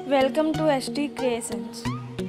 Welcome to ST Creations.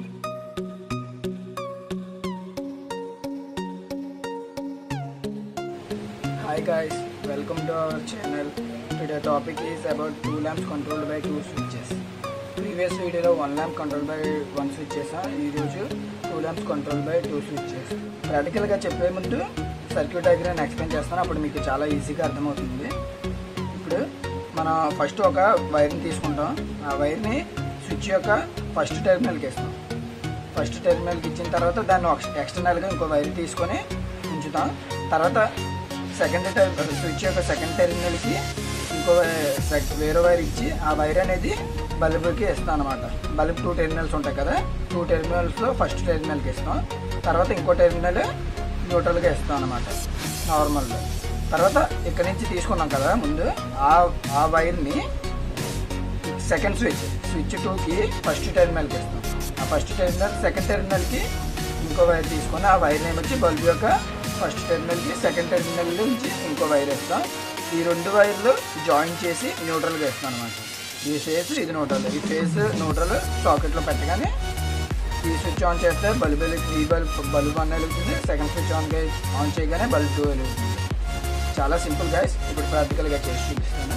Hi guys, welcome to our channel. Today topic is about two lamps controlled by two switches. Previous వీడియోలో one lamp control by one switch చేసా ఈరోజు two lamps control by two switches ప్రాక్టికల్గా చెప్పే ముందు circuit diagram explain చేస్తాను అప్పుడు మీకు చాలా ఈజీగా అర్థమవుతుంది ఇప్పుడు మనం ఫస్ట్ ఒక వైర్ని తీసుకుంటాం ఆ వైర్ని స్విచ్ యొక్క ఫస్ట్ టెర్మినల్కి ఇస్తాం ఫస్ట్ టెర్మినల్కి ఇచ్చిన తర్వాత దాన్ని ఎక్స్టర్నల్గా ఇంకో వైర్ తీసుకొని ఉంచుతాం తర్వాత సెకండ్ టెర్ స్విచ్ యొక్క సెకండ్ టెర్మినల్కి ఇంకో వై- సెక్- వేరే వైర్ ఇచ్చి ఆ వైర్ అనేది బల్బుకి ఇస్తాం అనమాట బల్బ్ టూ టెర్మినల్స్ ఉంటాయి కదా టూ టెర్మినల్స్లో ఫస్ట్ టెర్మినల్కి ఇస్తాం తర్వాత ఇంకో టెర్మినల్ న్యూట్రల్గా ఇస్తాం అనమాట నార్మల్గా తర్వాత ఇక్కడ నుంచి తీసుకున్నాం కదా ముందు ఆ ఆ వైర్ని సెకండ్ స్విచ్ స్విచ్ టూకి ఫస్ట్ టెర్మినల్కి ఇస్తాం ఆ ఫస్ట్ టెర్మినల్ సెకండ్ టెర్మినల్కి ఇంకో వైర్ తీసుకొని ఆ వైర్ నేమ్ వచ్చి బల్బ్ యొక్క ఫస్ట్ టెర్మినల్కి సెకండ్ టెర్మినల్ నుంచి ఇంకో వైర్ ఇస్తాం ఈ రెండు వైర్లు జాయిన్ చేసి న్యూట్రల్గా ఇస్తాం అనమాట ఈ ఫేస్ ఇది న్యూట్రల్ ఈ ఫేస్ న్యూట్రల్ సాకెట్లో పెట్టగానే ఈ స్విచ్ ఆన్ చేస్తే బల్బ్ వెలుగు- ఈ బల్బ్ బల్బ్ వన్ వెలుగుతుంది సెకండ్ స్విచ్ ఆన్ ఆన్ చేయగానే బల్బ్ టూ వెలుగుతుంది చాలా సింపుల్ గైస్ ఇప్పుడు ప్రాక్టికల్గా చేసి చూపిస్తాను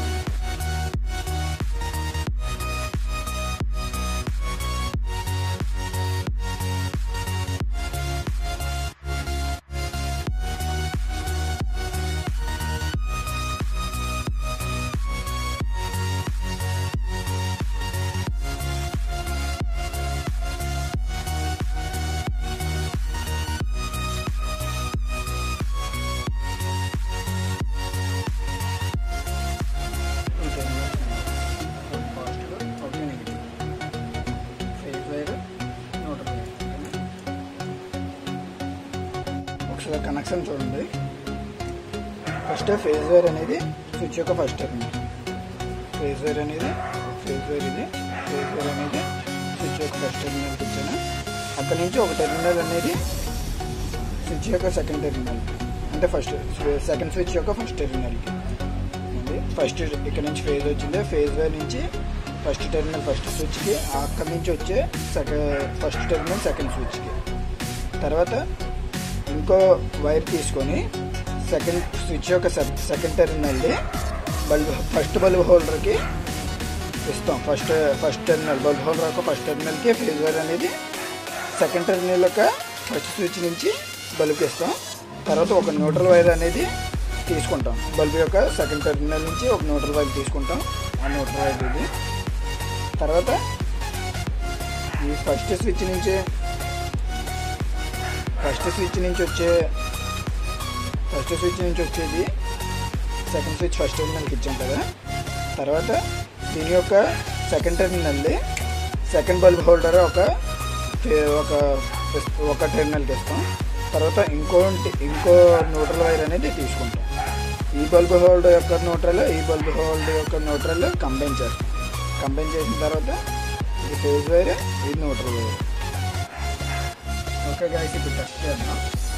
okay positive okay negative phase wire నూట ఒకసారి కనెక్షన్ చూడండి ఫస్ట్ ఫేజ్ వైర్ అనేది స్విచ్ యొక్క ఫస్ట్ టెర్మినల్ ఫేజ్ వైర్ అనేది ఫేజ్ వైర్ ఇది ఫేజ్ వైర్ అనేది స్విచ్ యొక్క ఫస్ట్ టెర్మినల్కి ఇచ్చాను అక్కడ నుంచి ఒక టెర్మినల్ అనేది స్విచ్ యొక్క సెకండ్ టెర్మినల్ అంటే ఫస్ట్ సెకండ్ స్విచ్ యొక్క ఫస్ట్ టెర్మినల్కి ఉంది ఫస్ట్ ఇక్కడ నుంచి ఫేజ్ వచ్చింది ఫేజ్ వైర్ నుంచి ఫస్ట్ టెర్మినల్ ఫస్ట్ స్విచ్కి అక్కడి నుంచి వచ్చే సెకండ్ ఫస్ట్ టెర్మినల్ సెకండ్ స్విచ్కి తర్వాత ఇంకో వైర్ తీసుకొని సెకండ్ స్విచ్ యొక్క సెకండ్ టెర్మినల్ది బల్బ్ ఫస్ట్ బల్బ్ హోల్డర్కి ఇస్తాం first first terminal bulb holder యొక్క ఫస్ట్ టెర్మినల్కి ఫేజ్ వైర్ అనేది సెకండ్ టెర్మినల్ యొక్క ఫస్ట్ స్విచ్ నుంచి బల్బ్కి ఇస్తాం తర్వాత ఒక న్యూట్రల్ వైర్ అనేది తీసుకుంటాం బల్బ్ యొక్క సెకండ్ టెర్మినల్ నుంచి ఒక న్యూట్రల్ వైర్ తీసుకుంటాం ఆ న్యూట్రల్ వైర్ ఇది తర్వాత ఈ ఫస్ట్ స్విచ్ నుంచి ఫస్ట్ స్విచ్ నుంచి వచ్చే ఫస్ట్ స్విచ్ నుంచి వచ్చేది సెకండ్ స్విచ్ ఫస్ట్ టెర్మినల్కి ఇచ్చాం కదా తర్వాత దీని యొక్క సెకండ్ టెర్మినల్ది సెకండ్ బల్బ్ హోల్డర్ ఒక ఫే- ఒక ఒక టెర్మినల్కి ఇస్తాం తర్వాత ఇంకో ఇంకో న్యూట్రల్ వైర్ అనేది తీసుకుంటాం ఈ బల్బ్ హోల్డర్ యొక్క న్యూట్రల్ ఈ బల్బ్ హోల్డర్ యొక్క న్యూట్రల్ కంబైన్ చేస్తాం కంబైన్ చేసిన తర్వాత ఇది ఫేజ్ వైర్ ఇది న్యూట్రల్ వైర్ ఓకే గాయస్ ఇప్పుడు టెస్ట్ చేద్దాం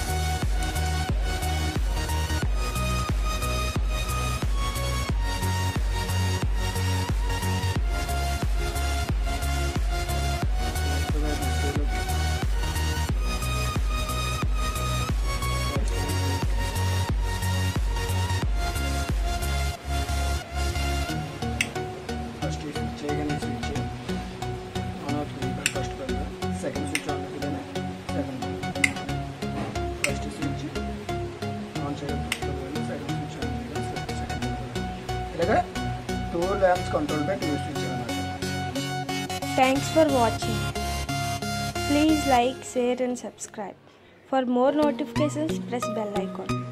ఫస్ట్ స్విచ్ చేయగానే స్విచ్ ఆన్ అవుతుంది first bulb second switch on అవుతుందని సెకండ్ ఫస్ట్ స్విచ్ ఆన్ చేయడం first bulb second switch on చేయడం సెకండ్ బల్బ్ ఇలాగా two lamps control by two switch అనమాట Thanks for watching. Please like, share and subscribe. For more notifications, press bell icon.